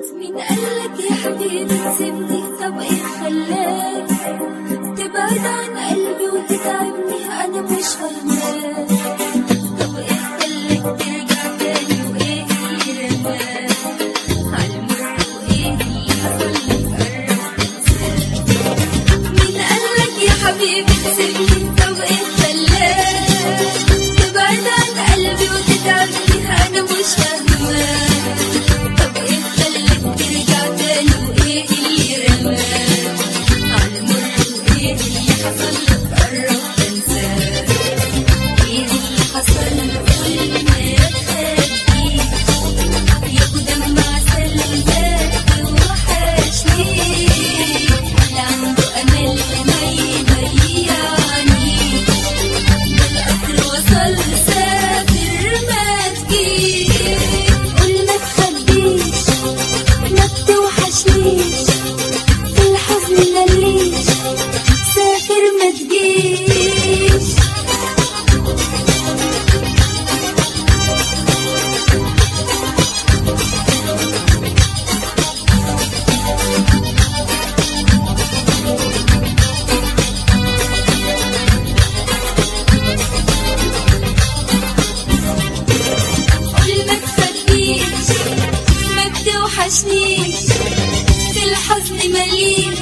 مين قالك يا حبيبي تسيبني طب ايه خلاك تبعد عن قلبي وتتعبني انا مش فاهماك طب ايه خلاك ترجع تاني وايه اللي رماك عالمر وايه اللي حصل لك قرب تنساك مين قالك يا حبيبي تسيبني طب ايه خلاك تبعد عن قلبي وتتعبني انا مش فاهماك طب ايه خلاك ترجع تاني وايه اللي رماك عالمر وايه اللي حصل لك قرب تنساك ايه اللي حصل لك كل ما تخبيه ياخد دمع سلمتك وحشني اللي عنده امل ما يضيعني القطر وصل سافر ما تجيش قول ما تخبيش ما بتوحشنيش في الحزن مليش سافر ما تجيش قول ما تخبيش ما بتوحشنيش في الحزن مليش